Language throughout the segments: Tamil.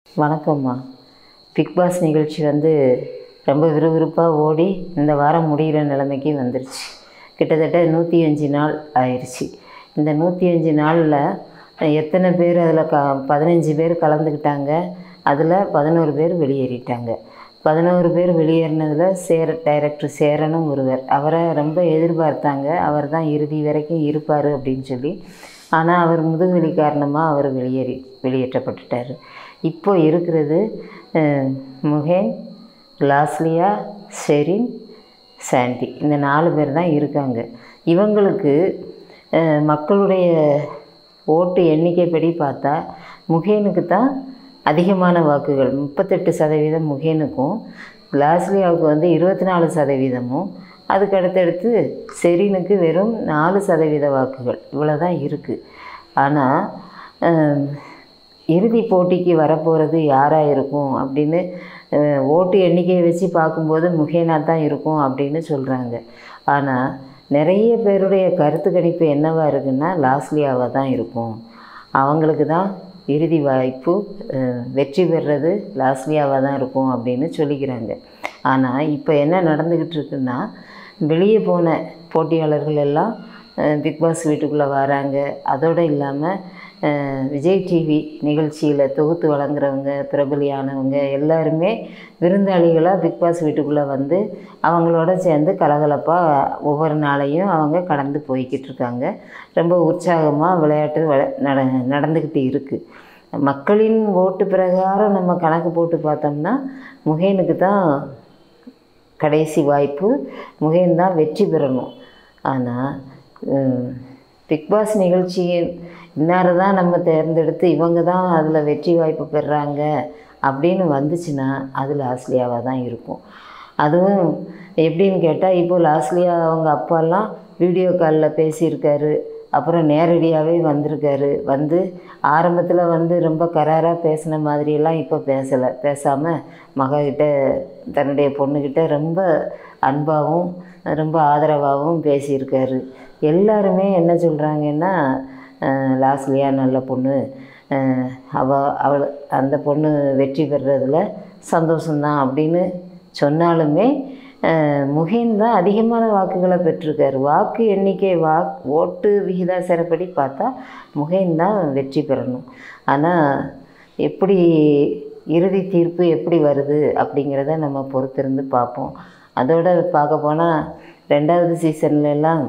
வணக்கம்மா பிக் பாஸ் நிகழ்ச்சி வந்து ரொம்ப விறுவிறுப்பாக ஓடி இந்த வாரம் முடிகிற நிலைமைக்கு வந்துருச்சு கிட்டத்தட்ட நூற்றி அஞ்சு நாள் ஆயிடுச்சு இந்த நூற்றி அஞ்சு நாளில் எத்தனை பேர் அதில் க பதினஞ்சு பேர் கலந்துக்கிட்டாங்க அதில் பதினோரு பேர் வெளியேறிட்டாங்க பதினோரு பேர் வெளியேறினதில் சேர டைரக்டர் சேரனும் ஒருவர் அவரை ரொம்ப எதிர்பார்த்தாங்க அவர் தான் இறுதி வரைக்கும் இருப்பார் அப்படின்னு சொல்லி ஆனால் அவர் முதுகுவலி காரணமாக அவர் வெளியேறி வெளியேற்றப்பட்டுட்டார் இப்போ இருக்கிறது அஹ், முகேன் லாஸ்லியா ஷெரின் சாண்டி இந்த நாலு பேர் தான் இருக்காங்க இவங்களுக்கு அஹ், மக்களுடைய ஓட்டு எண்ணிக்கைப்படி பார்த்தா முகேனுக்கு தான் அதிகமான வாக்குகள் முப்பத்தெட்டு சதவீதம் முகேனுக்கும் லாஸ்லியாவுக்கு வந்து இருபத்தி நாலு சதவீதமும் அதுக்கு அடுத்தடுத்து செரினுக்கு வெறும் நாலு சதவீத வாக்குகள் இவ்வளோ தான் இருக்குது ஆனால் இறுதி போட்டிக்கு வரப்போகிறது யாராக இருக்கும் அப்படின்னு அஹ், ஓட்டு எண்ணிக்கையை வச்சு பார்க்கும்போது முகேனா தான் இருக்கும் அப்படின்னு சொல்கிறாங்க ஆனால் நிறைய பேருடைய கருத்து கணிப்பு என்னவா இருக்குன்னா லாஸ்லியாவாக தான் இருக்கும் அவங்களுக்கு தான் இறுதி வாய்ப்பு அஹ், வெற்றி பெறுறது லாஸ்லியாவாக தான் இருக்கும் அப்படின்னு சொல்லிக்கிறாங்க ஆனால் இப்போ என்ன நடந்துக்கிட்டு இருக்குன்னா வெளியே போன போட்டியாளர்கள் எல்லாம் அஹ், பிக் பாஸ் வீட்டுக்குள்ளே வராங்க அதோடு இல்லாமல் அஹ், விஜய் டிவி நிகழ்ச்சியில் தொகுத்து வழங்குறவங்க பிரபலியானவங்க எல்லாருமே விருந்தாளிகளாக பிக் பாஸ் வீட்டுக்குள்ளே வந்து அவங்களோட சேர்ந்து கலகலப்பாக ஒவ்வொரு நாளையும் அவங்க கடந்து போய்கிட்டு இருக்காங்க ரொம்ப உற்சாகமாக விளையாட்டு விளை நட நடந்துக்கிட்டு இருக்குது மக்களின் ஓட்டு பிரகாரம் நம்ம கணக்கு போட்டு பார்த்தோம்னா முகேனுக்கு தான் கடைசி வாய்ப்பு முகேன் தான் வெற்றி பெறணும் ஆனால் பிக் பாஸ் நிகழ்ச்சியை இன்னாரை தான் நம்ம தேர்ந்தெடுத்து இவங்க தான் அதில் வெற்றி வாய்ப்பு பெறுறாங்க அப்படின்னு வந்துச்சுன்னா அது லாஸ்லியாவாக தான் இருக்கும் அதுவும் எப்படின்னு கேட்டால் இப்போ லாஸ்லியா அவங்க அப்பாலாம் வீடியோ காலில் பேசியிருக்காரு அப்புறம் நேரடியாகவே வந்திருக்காரு வந்து ஆரம்பத்தில் வந்து ரொம்ப கராராக பேசின மாதிரியெல்லாம் இப்போ பேசலை பேசாமல் மகக்கிட்ட தன்னுடைய பொண்ணுக்கிட்ட ரொம்ப அன்பாகவும் ரொம்ப ஆதரவாகவும் பேசியிருக்காரு எல்லாருமே என்ன சொல்கிறாங்கன்னா லாஸ்லியா நல்ல பொண்ணு அஹ் அவ அவள் அந்த பொண்ணு வெற்றி பெறுறதுல சந்தோஷம்தான் அப்படின்னு சொன்னாலுமே அஹ் முகேன் தான் அதிகமான வாக்குகளை பெற்றிருக்காரு வாக்கு எண்ணிக்கை வாக் ஓட்டு விகிதாசாரப்படி பார்த்தா முகேன் தான் வெற்றி பெறணும் ஆனால் எப்படி இறுதி தீர்ப்பு எப்படி வருது அப்படிங்கிறத நம்ம பொறுத்திருந்து பார்ப்போம் அதோட பார்க்க போனால் ரெண்டாவது சீசன்ல எல்லாம்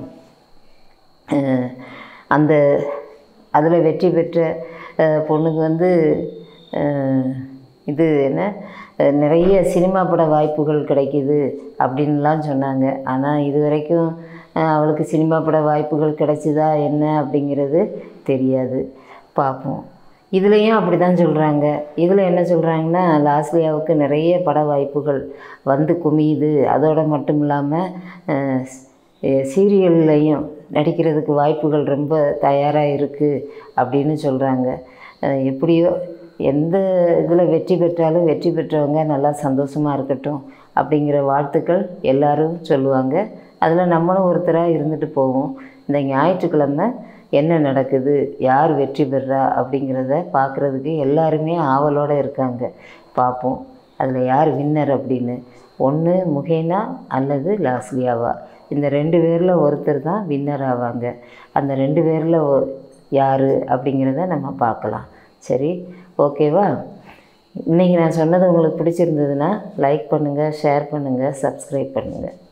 அஹ் அந்த அதில் வெற்றி பெற்ற அஹ், பொண்ணுக்கு வந்து அஹ், இது என்ன அஹ், நிறைய சினிமா பட வாய்ப்புகள் கிடைக்குது அப்படின்லாம் சொன்னாங்க ஆனால் இது வரைக்கும் அஹ், அவளுக்கு சினிமா பட வாய்ப்புகள் கிடைச்சிதா என்ன அப்படிங்கிறது தெரியாது பார்ப்போம் இதுலேயும் அப்படி தான் சொல்கிறாங்க இதில் என்ன சொல்கிறாங்கன்னா லாஸ்லியாவுக்கு நிறைய பட வாய்ப்புகள் வந்து குமியுது அதோட மட்டும் இல்லாமல் சீரியல்லையும் நடிக்கிறதுக்கு வாய்ப்புகள் ரொம்ப தயாராக இருக்குது அப்படின்னு சொல்கிறாங்க எப்படியோ எந்த இதில் வெற்றி பெற்றாலும் வெற்றி பெற்றவங்க நல்லா சந்தோஷமாக இருக்கட்டும் அப்படிங்கிற வாழ்த்துக்கள் எல்லாரும் சொல்லுவாங்க அதில் நம்மளும் ஒருத்தராக இருந்துட்டு போவோம் இந்த ஞாயிற்றுக்கிழமை என்ன நடக்குது யார் வெற்றி பெறா அப்படிங்கிறத பார்க்குறதுக்கு எல்லாருமே ஆவலோடு இருக்காங்க பார்ப்போம் அதில் யார் வின்னர் அப்படின்னு ஒன்று முகேனா அல்லது லாஸ்லியாவா இந்த ரெண்டு பேரில் ஒருத்தர் தான் வின்னர் ஆவாங்க அந்த ரெண்டு பேரில் யார் அப்படிங்கிறத நம்ம பார்க்கலாம் சரி ஓகேவா இன்றைக்கி நான் சொன்னது உங்களுக்கு பிடிச்சிருந்ததுன்னா லைக் பண்ணுங்கள் ஷேர் பண்ணுங்கள் சப்ஸ்கிரைப் பண்ணுங்கள்